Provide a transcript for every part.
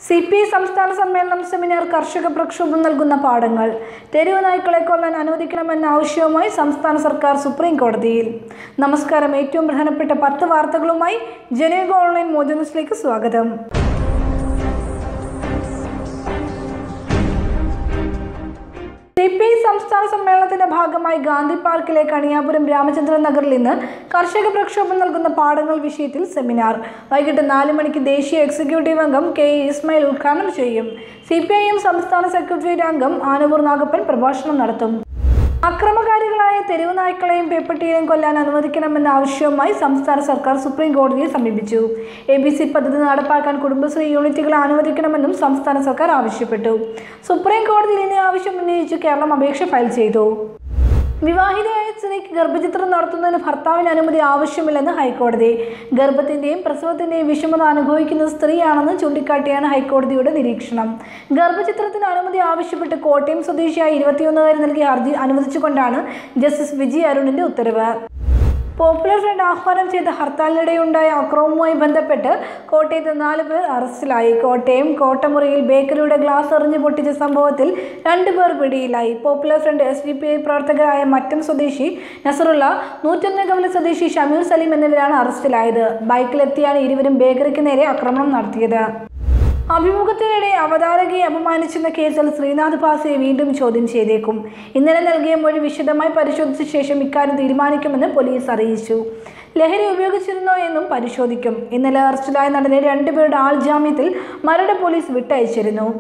C P I സംസ്ഥാന സമ്മേളനം seminar കർഷക പ്രക്ഷോഭം നൽകുന്ന പാഠങ്ങൾ തെരുവ് നായ്ക്കളെ കൊല്ലാൻ അനുവദിക്കണമെന്ന ആവശ്യവുമായി സംസ്ഥാന സർക്കാർ സുപ്രീം കോടതിയിൽ നമസ്കാരം ഏറ്റവും പ്രധാനപ്പെട്ട പത്ത് വാർത്തകളുമായി ജനയുഗ ഓൺലൈൻ മോജോ ന്യൂസിലേക്ക് സ്വാഗതം സി പി ഐ സംസ്ഥാന സമ്മേളനത്തിന്റെ ഭാഗമായി ഗാന്ധി പാർക്കിലെ കണിയാപുരം രാമചന്ദ്രൻ നഗറിൽ ഇന്ന് കർഷക പ്രക്ഷോഭം നൽകുന്ന പാഠങ്ങൾ വിഷയത്തിൽ സെമിനാർ വൈകിട്ട് നാല് മണിക്ക് ദേശീയ എക്സിക്യൂട്ടീവ് അംഗം കെ ഇ ഇസ്മായിൽ ഉദ്ഘാടനം ചെയ്യും സി പി ഐ എം സംസ്ഥാന സെക്രട്ടേറിയറ്റ് അംഗം ആനവൂർ നാഗപ്പൻ പ്രഭാഷണം നടത്തും അക്രമകാരികളായ തെരുവ് നായ്ക്കളെയും പേപ്പട്ടിയെയും കൊല്ലാൻ അനുവദിക്കണമെന്ന ആവശ്യവുമായി സംസ്ഥാന സർക്കാർ സുപ്രീം കോടതിയെ സമീപിച്ചു എ ബി സി പദ്ധതി നടപ്പാക്കാൻ കുടുംബശ്രീ യൂണിറ്റുകളെ അനുവദിക്കണമെന്നും സംസ്ഥാന സർക്കാർ ആവശ്യപ്പെട്ടു സുപ്രീം കോടതിയിൽ ഇനി ആവശ്യം ഉന്നയിച്ച് കേരളം അപേക്ഷ ഫയൽ ചെയ്തു വിവാഹിതയായ സ്ത്രീക്ക് ഗർഭചിത്രം നടത്തുന്നതിന് ഭർത്താവിന് അനുമതി ആവശ്യമില്ലെന്ന് ഹൈക്കോടതി ഗർഭത്തിന്റെയും പ്രസവത്തിന്റെയും വിഷമത അനുഭവിക്കുന്ന സ്ത്രീയാണെന്ന് ചൂണ്ടിക്കാട്ടിയാണ് ഹൈക്കോടതിയുടെ നിരീക്ഷണം ഗർഭചിത്രത്തിന് അനുമതി ആവശ്യപ്പെട്ട് കോട്ടയം സ്വദേശിയായ ഇരുപത്തിയൊന്നുകാരി നൽകിയ ഹർജി അനുവദിച്ചുകൊണ്ടാണ് ജസ്റ്റിസ് വിജയ് അരുണിന്റെ ഉത്തരവ് പോപ്പുലർ ഫ്രണ്ട് ആഹ്വാനം ചെയ്ത ഹർത്താലിനിടെയുണ്ടായ അക്രമവുമായി ബന്ധപ്പെട്ട് കോട്ടയത്ത് നാല് പേർ അറസ്റ്റിലായി കോട്ടയം കോട്ടമുറിയിൽ ബേക്കറിയുടെ ഗ്ലാസ് എറിഞ്ഞു പൊട്ടിച്ച സംഭവത്തിൽ രണ്ടുപേർ പിടിയിലായി popular front S D P I പ്രവർത്തകരായ മറ്റം സ്വദേശി നസറുള്ള നൂറ്റൊന്ന് കവല സ്വദേശി ഷമീർ സലീം എന്നിവരാണ് അറസ്റ്റിലായത് ബൈക്കിലെത്തിയാണ് ഇരുവരും ബേക്കറിക്ക് നേരെ ആക്രമണം നടത്തിയത് അഭിമുഖത്തിനിടെ അവതാരകയെ അപമാനിച്ചെന്ന കേസിൽ ശ്രീനാഥ് ഭാസിയെ വീണ്ടും ചോദ്യം ചെയ്തേക്കും ഇന്നലെ നൽകിയ മൊഴി വിശദമായി പരിശോധിച്ച ശേഷം ഇക്കാര്യം തീരുമാനിക്കുമെന്ന് പോലീസ് അറിയിച്ചു ലഹരി ഉപയോഗിച്ചിരുന്നോ എന്നും പരിശോധിക്കും ഇന്നലെ അറസ്റ്റിലായ നടനെ രണ്ടുപേരുടെ ആൾ ജാമ്യത്തിൽ മരട് പോലീസ് വിട്ടയച്ചിരുന്നു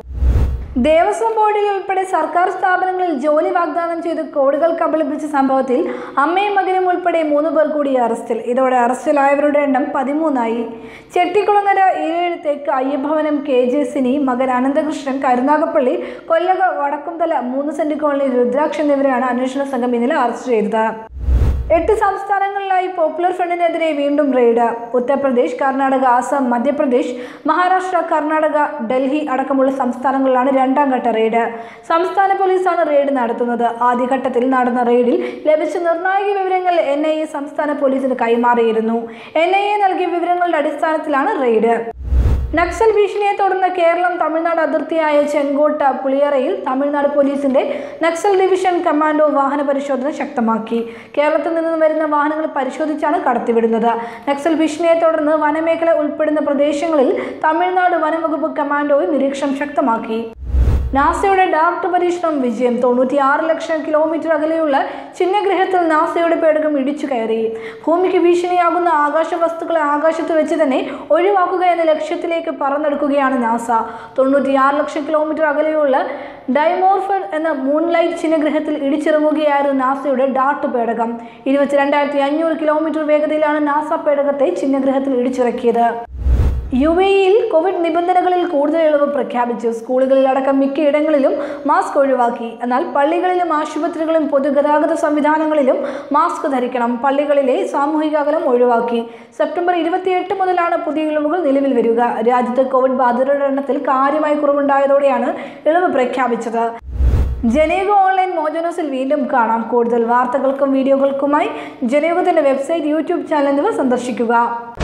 ദേവസ്വം ബോർഡിൽ ഉൾപ്പെടെ സർക്കാർ സ്ഥാപനങ്ങളിൽ ജോലി വാഗ്ദാനം ചെയ്ത് കോടികൾ കബളിപ്പിച്ച സംഭവത്തിൽ അമ്മയും മകനും ഉൾപ്പെടെ മൂന്ന് പേർ കൂടി അറസ്റ്റിൽ ഇതോടെ അറസ്റ്റിലായവരുടെ എണ്ണം പതിമൂന്നായി ചെട്ടിക്കുളങ്ങര ഏഴ് തെക്ക് അയ്യഭവനം കെ ജെ സിനി മകൻ അനന്തകൃഷ്ണൻ കരുനാഗപ്പള്ളി കൊല്ലക വടക്കുംതല മൂന്ന് സെന്റ് കോളനി രുദ്രാക്ഷ് എന്നിവരെയാണ് അന്വേഷണ സംഘം ഇന്നലെ അറസ്റ്റ് ചെയ്തത് എട്ട് സംസ്ഥാനങ്ങളിലായി പോപ്പുലർ ഫ്രണ്ടിനെതിരെ വീണ്ടും റെയ്ഡ് ഉത്തർപ്രദേശ് കർണാടക ആസാം മധ്യപ്രദേശ് മഹാരാഷ്ട്ര കർണാടക ഡൽഹി അടക്കമുള്ള സംസ്ഥാനങ്ങളിലാണ് രണ്ടാം ഘട്ട റെയ്ഡ് സംസ്ഥാന പോലീസാണ് റെയ്ഡ് നടത്തുന്നത് ആദ്യഘട്ടത്തിൽ നടന്ന റെയ്ഡിൽ ലഭിച്ച നിർണായക വിവരങ്ങൾ എൻ ഐ എ സംസ്ഥാന പോലീസിന് കൈമാറിയിരുന്നു എൻ ഐ എ നൽകിയ വിവരങ്ങളുടെ അടിസ്ഥാനത്തിലാണ് റെയ്ഡ് നക്സൽ ഭീഷണിയെ തുടർന്ന് കേരളം തമിഴ്നാട് അതിർത്തിയായ ചെങ്കോട്ട പുളിയറയിൽ തമിഴ്നാട് പോലീസിന്റെ നക്സൽ ഡിവിഷൻ കമാൻഡോ വാഹന പരിശോധന ശക്തമാക്കി കേരളത്തിൽ നിന്ന് വരുന്ന വാഹനങ്ങൾ പരിശോധിച്ചാണ് കടത്തിവിടുന്നത് നക്സൽ ഭീഷണിയെ തുടർന്ന് വനമേഖല ഉൾപ്പെടുന്ന പ്രദേശങ്ങളിൽ തമിഴ്നാട് വനംവകുപ്പ് കമാൻഡോയും നിരീക്ഷണം ശക്തമാക്കി നാസയുടെ ഡാർട്ട് പരീക്ഷണം വിജയം തൊണ്ണൂറ്റിയാറ് ലക്ഷം കിലോമീറ്റർ അകലെയുള്ള ചിഹ്നഗ്രഹത്തിൽ നാസയുടെ പേടകം ഇടിച്ചു കയറി ഭൂമിക്ക് ഭീഷണിയാകുന്ന ആകാശ വസ്തുക്കളെ ആകാശത്ത് വെച്ച് തന്നെ ഒഴിവാക്കുക എന്ന ലക്ഷ്യത്തിലേക്ക് പറന്നെടുക്കുകയാണ് നാസ തൊണ്ണൂറ്റിയാറ് ലക്ഷം കിലോമീറ്റർ അകലെയുള്ള ഡൈമോർഫർ എന്ന മൂൺലൈറ്റ് ചിഹ്നഗ്രഹത്തിൽ ഇടിച്ചിറങ്ങുകയായിരുന്നു നാസയുടെ ഡാർട്ട് പേടകം ഇരുപത്തിരണ്ടായിരത്തി അഞ്ഞൂറ് കിലോമീറ്റർ വേഗതയിലാണ് നാസ പേടകത്തെ ചിഹ്നഗ്രഹത്തിൽ ഇടിച്ചിറക്കിയത് യു എയിൽ കോവിഡ് നിബന്ധനകളിൽ കൂടുതൽ ഇളവ് പ്രഖ്യാപിച്ചു സ്കൂളുകളിലടക്കം മിക്കയിടങ്ങളിലും മാസ്ക് ഒഴിവാക്കി എന്നാൽ പള്ളികളിലും ആശുപത്രികളിലും പൊതുഗതാഗത സംവിധാനങ്ങളിലും മാസ്ക് ധരിക്കണം പള്ളികളിലെ സാമൂഹിക അകലം ഒഴിവാക്കി സെപ്റ്റംബർ ഇരുപത്തിയെട്ട് മുതലാണ് പുതിയ ഇളവുകൾ നിലവിൽ വരിക രാജ്യത്ത് കോവിഡ് ബാധിതരുടെ എണ്ണത്തിൽ കാര്യമായ കുറവുണ്ടായതോടെയാണ് ഇളവ് പ്രഖ്യാപിച്ചത് ജനയുഗ ഓൺലൈൻ മോജോനോസിൽ വീണ്ടും കാണാം കൂടുതൽ വാർത്തകൾക്കും വീഡിയോകൾക്കുമായി ജനയുഗത്തിന്റെ വെബ്സൈറ്റ് യൂട്യൂബ് ചാനൽ എന്നിവ സന്ദർശിക്കുക